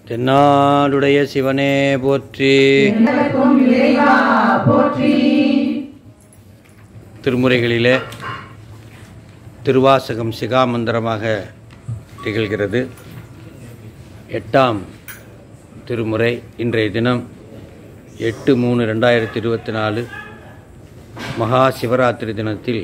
தென்னாடுடைய சிவனே போற்றி எங்களுக்கும் இறைவா போற்றி திருமுறைகளிலே திருவாசகம் சிகாமந்திரமாக திகழ்கிறது எட்டாம் திருமுறை இன்றைய தினம் எட்டு மூணு ரெண்டாயிரத்தி இருபத்தி நாலு மகா சிவராத்திரி தினத்தில்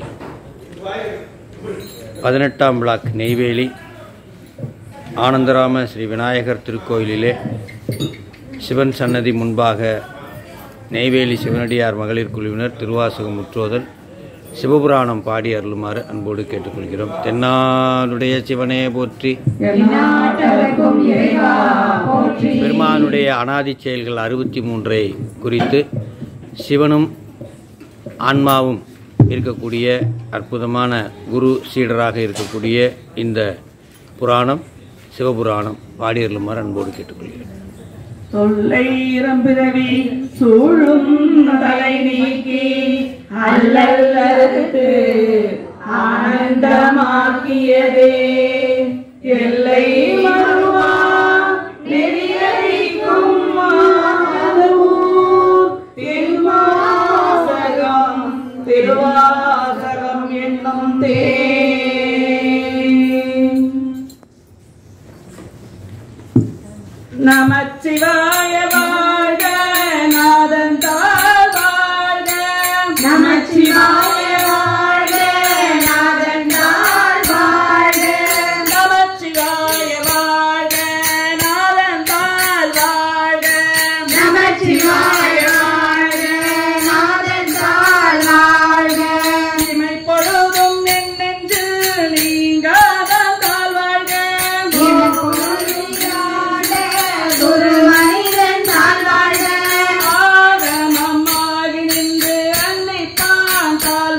பதினெட்டாம் பிளாக் நெய்வேலி ஆனந்தராம ஸ்ரீ விநாயகர் திருக்கோயிலிலே சிவன் சன்னதி முன்பாக நெய்வேலி சிவனடியார் மகளிர் குழுவினர் திருவாசகம் முற்றோதல் சிவபுராணம் பாடி அருளுமாறு அன்போடு கேட்டுக்கொள்கிறோம் தென்னாடுடைய சிவனே போற்றி எந்நாட்டவர்க்கும் இறைவா போற்றி பெருமானுடைய அனாதி செயல்கள் அறுபத்தி மூன்றை குறித்து சிவனும் ஆன்மாவும் இருக்கக்கூடிய அற்புதமான குரு சீடராக இருக்கக்கூடிய இந்த புராணம் சிவபுராணம் பாடி அருளுமாறு அன்போடு கேட்டுக்கொள்கிறேன் தொல்லை இறம்பிறவி சூழும் தலை நீக்கி அல்லல்லறுத்து ஆனந்தமாக்கியதே எல்லை மறுவா நெறியழிக்கும் மாதவூர் திருவாசகம் திருவாசகம் என்னும் தே நமச்சிவாய வாழ்க நாதன் தாழ் வாழ்க நமச்சிவாய வாழ்க நாதன் தாழ் வாழ்க நமச்சிவாய வாழ்க நாதன் தாழ் வாழ்க நமச்சிவாய வாழ்க நாதன் தாழ் வாழ்க இமை பொழுதும் என் நெஞ்சில் நீங்காத தாழ் வாழ்க ஒரு மனிதன் தான் வாழ்க ஆகமமாகி நின்று அன்னைத்தான் தாழ்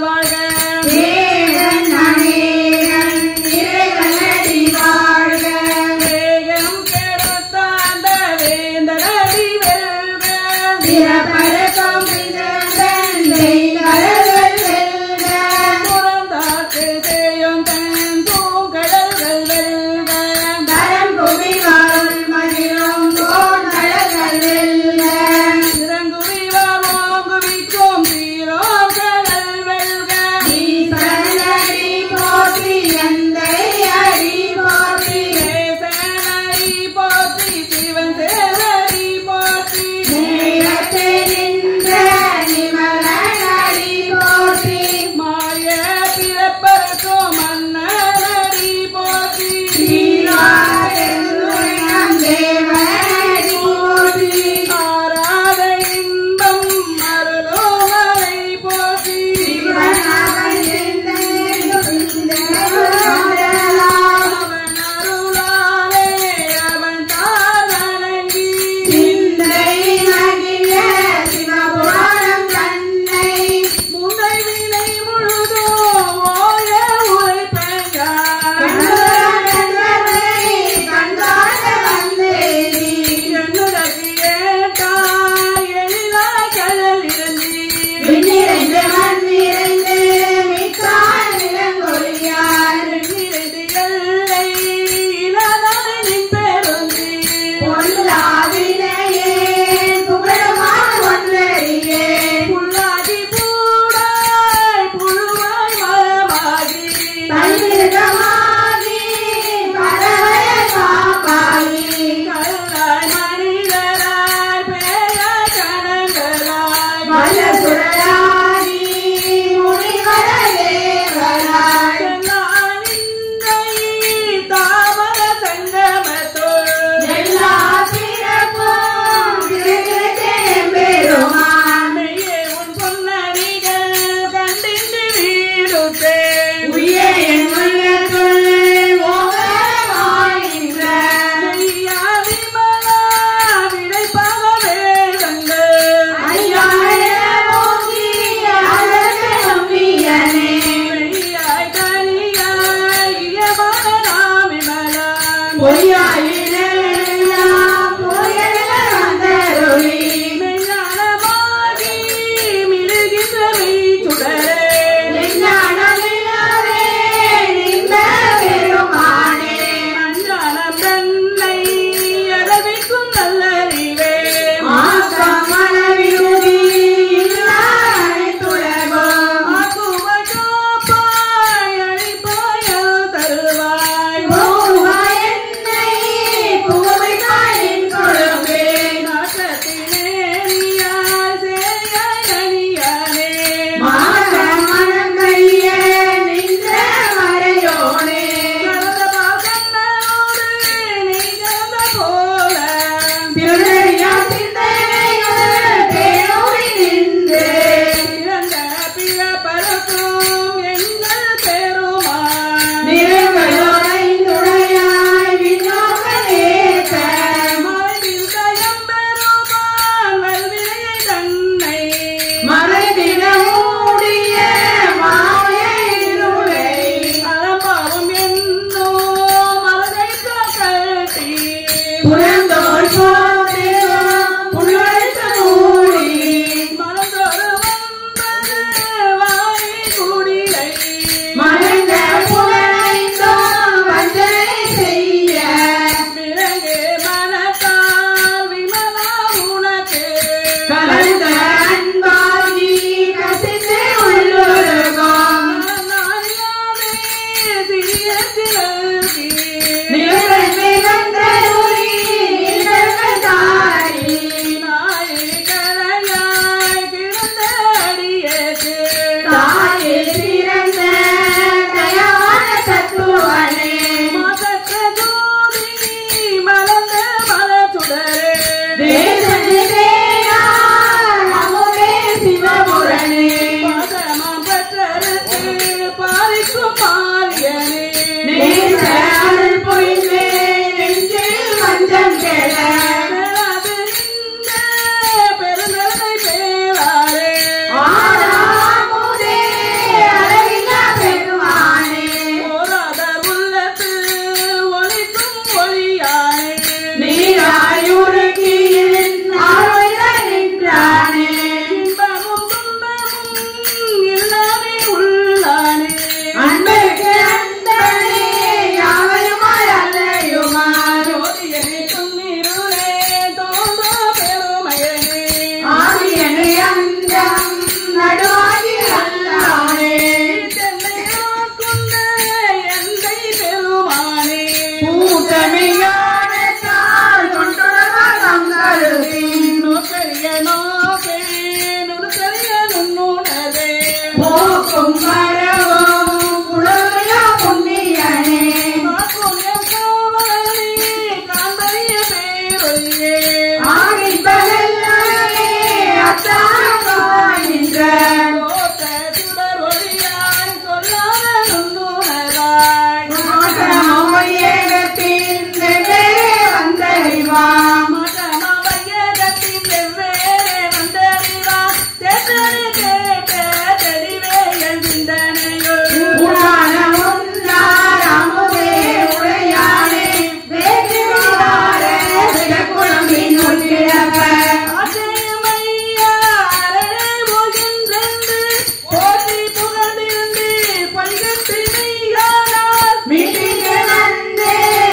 ஒளியே ஆடிப்பகல்லாலே அத்தாகமாய் நின்ற கோட்ட சுடர் ஒளியாய் சொல்லாத நுண்ணுணர்வாய் மாற்றமொழியகத்தின் வெவ்வே வந்தறிவாம் மகமவையகத்தின் வெவ்வேறு வந்தறிவா தெத்தனை கேட்ட தெளிவே என் சிந்தனையுள் உணான உன்னார் அமுதே உடையானே வேற்று விடார விடக்குழம்பின் ஒன்றிழப்ப ஆசையமையா அரணே போகின்றென்று போற்றி புகழ்ந்திருந்து பல்கத்து மெய்யானார் மீட்டிங்கு வந்து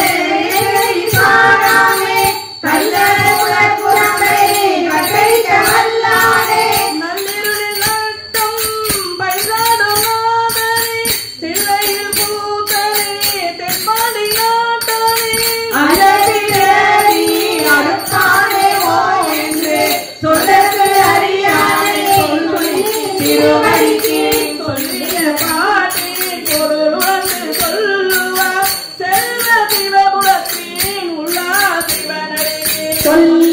சாராமே கல்லற குலப்புறமை கட்டைக்க வல்லானே நள்ளிருளில் நட்டம் பைசாடும் நாதனே தில்லையில் பூத்தனே தென்பாடியாட்டனே அழகிலே அடுத்தானே ஓ என்று சொல்லக்கு அறியானே சொல்லி திருவடிக்கு சொல்லிய பாட்டி பொருள் வந்து சொல்லுவார் செல்வ சிவபுரத்தின் உள்ளா சிவனடியே சொல்ல